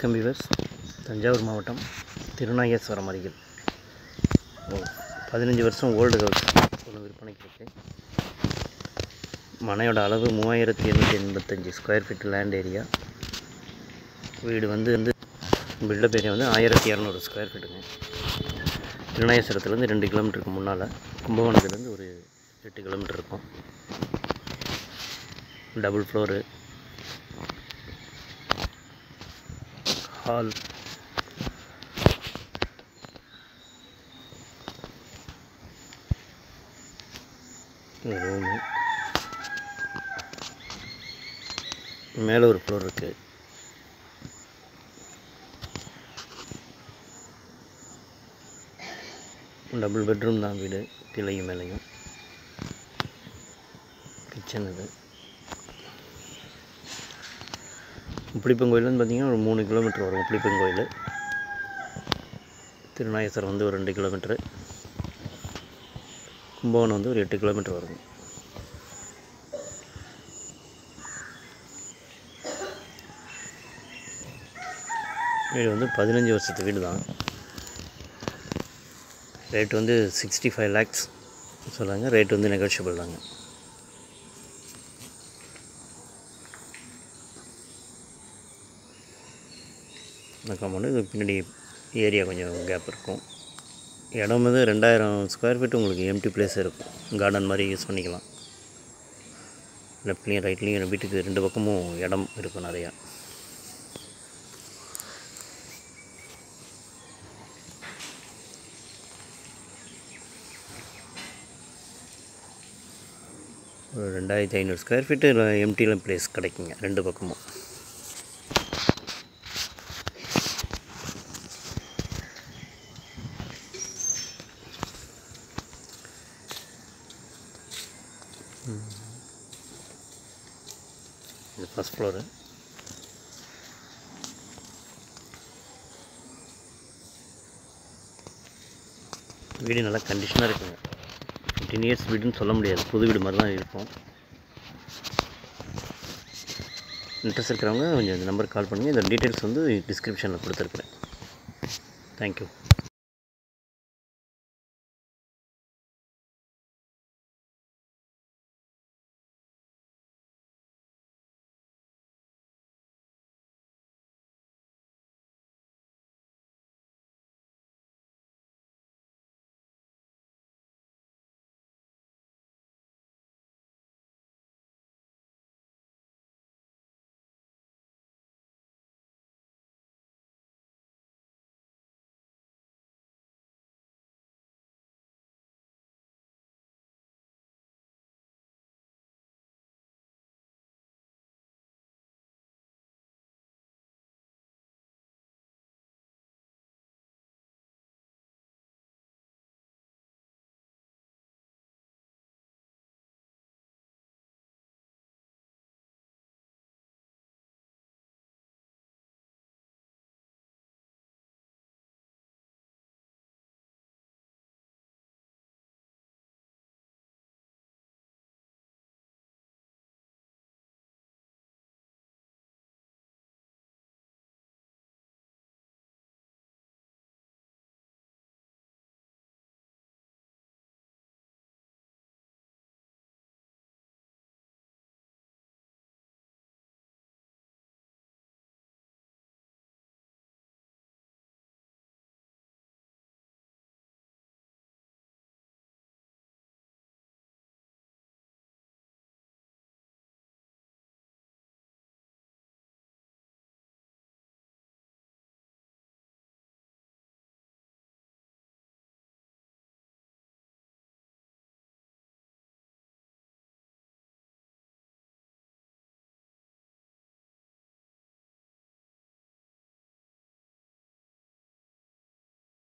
welcome viewers Thanjavur மாவட்டம் திருநாகேஸ்வரம் அருகில் ஒரு பதினஞ்சு வருஷம் ஓல்டு ஹவுஸ் ஒன்று விற்பனைக்கு இருக்கு மனையோட அளவு மூவாயிரத்தி எண்ணூற்றி எண்பத்தஞ்சு ஸ்கொயர் ஃபீட் லேண்ட் ஏரியா வீடு வந்து வந்து பில்டப் ஏரியா வந்து ஆயிரத்தி இரநூறு ஸ்கொயர் ஃபீட்டுங்க திருநாகேஸ்வரத்துலேருந்து ரெண்டு கிலோமீட்டருக்கு முன்னால் கும்பகோணத்துலேருந்து ஒரு எட்டு கிலோமீட்டர் இருக்கும் டபுள் ஃப்ளோரு ஹால் ரூமு மேலே ஒரு ஃப்ளோர் இருக்குது டபுள் பெட்ரூம் தான் வீடு கீழையும் மேலேயும் கிச்சன் இது உப்பிலிப்பன் கோயிலேருந்து பார்த்தீங்கன்னா ஒரு மூணு கிலோமீட்டர் வரும் உப்பிலிப்பன் கோயில் திருநாகேஸ்வரம் வந்து ஒரு ரெண்டு கிலோமீட்ரு கும்பகோணம் வந்து ஒரு எட்டு கிலோமீட்டர் வருங்க வீடு வந்து பதினஞ்சு வருஷத்து வீடு தான் ரேட் வந்து சிக்ஸ்டி ஃபைவ் லேக்ஸ் சொல்கிறாங்க ரேட் வந்து நெகோஷியபிள் தாங்க இந்த காம்பவுண்டு இது பின்னாடி ஏரியா கொஞ்சம் கேப் இருக்கும் இடம் வந்து ரெண்டாயிரம் ஸ்கொயர் ஃபீட் உங்களுக்கு எம்டி பிளேஸ் இருக்கும் கார்டன் மாதிரி யூஸ் பண்ணிக்கலாம் லெஃப்ட்லேயும் ரைட்லேயும் வீட்டுக்கு ரெண்டு பக்கமும் இடம் இருக்கும் நிறையா ஒரு ரெண்டாயிரத்தி ஐநூறு ஸ்கொயர் ஃபீட்டு எம்டியில் பிளேஸ் கிடைக்குங்க ரெண்டு பக்கமும் இது ஃபஸ்ட் ஃப்ளோரு வீடு நல்லா கண்டிஷனாக இருக்குங்க ஃபிஃப்டீன் இயர்ஸ் வீடுன்னு சொல்ல முடியாது புது வீடு மாதிரி தான் இருக்கும் இன்ட்ரெஸ்ட் இருக்கிறவங்க கொஞ்சம் இந்த நம்பருக்கு கால் பண்ணுங்கள் இந்த டீட்டெயில்ஸ் வந்து டிஸ்கிரிப்ஷனில் கொடுத்துருக்குறேன் தேங்க்யூ